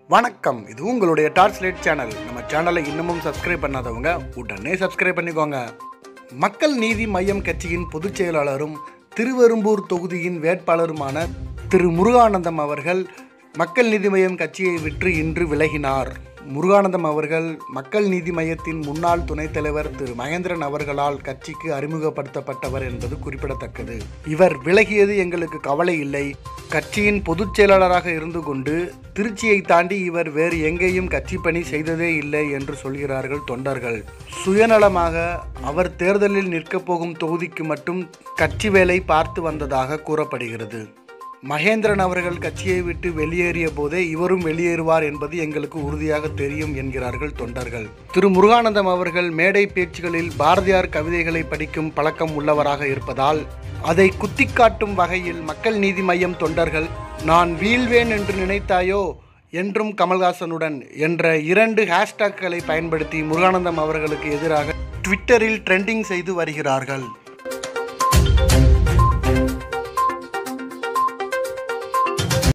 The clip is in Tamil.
வணக்கம் இது உங்களுடைய டார்ச் லைட் சேனல் நம்ம சேனலை இன்னமும் சப்ஸ்கிரைப் பண்ணாதவங்க உடனே சப்ஸ்கிரைப் பண்ணிக்கோங்க மக்கள் நீதி மையம் கட்சியின் பொதுச் செயலாளரும் திருவெரும்பூர் தொகுதியின் வேட்பாளருமான திரு முருகானந்தம் அவர்கள் மக்கள் நீதி மையம் கட்சியை விற்று இன்று விலகினார் முருகானந்தம் அவர்கள் மக்கள் நீதி மையத்தின் முன்னாள் துணைத் தலைவர் திரு மகேந்திரன் அவர்களால் கட்சிக்கு அறிமுகப்படுத்தப்பட்டவர் என்பது குறிப்பிடத்தக்கது இவர் விலகியது எங்களுக்கு கவலை இல்லை கட்சியின் பொதுச் செயலாளராக இருந்து கொண்டு திருச்சியை தாண்டி இவர் வேறு எங்கேயும் கட்சி பணி செய்ததே இல்லை என்று சொல்கிறார்கள் தொண்டர்கள் சுயநலமாக அவர் தேர்தலில் நிற்கப் போகும் தொகுதிக்கு மட்டும் கட்சி வேலை பார்த்து வந்ததாக கூறப்படுகிறது மகேந்திரன் அவர்கள் கட்சியை விட்டு வெளியேறிய போதே இவரும் வெளியேறுவார் என்பது எங்களுக்கு உறுதியாக தெரியும் என்கிறார்கள் தொண்டர்கள் திரு முருகானந்தம் அவர்கள் மேடை பேச்சுகளில் பாரதியார் கவிதைகளை படிக்கும் பழக்கம் உள்ளவராக இருப்பதால் அதை குத்திக்காட்டும் வகையில் மக்கள் நீதி மையம் தொண்டர்கள் நான் வீழ்வேன் என்று நினைத்தாயோ என்றும் கமல்ஹாசனுடன் என்ற இரண்டு ஹேஷ்டாக்களை பயன்படுத்தி முருகானந்தம் அவர்களுக்கு எதிராக ட்விட்டரில் ட்ரெண்டிங் செய்து வருகிறார்கள்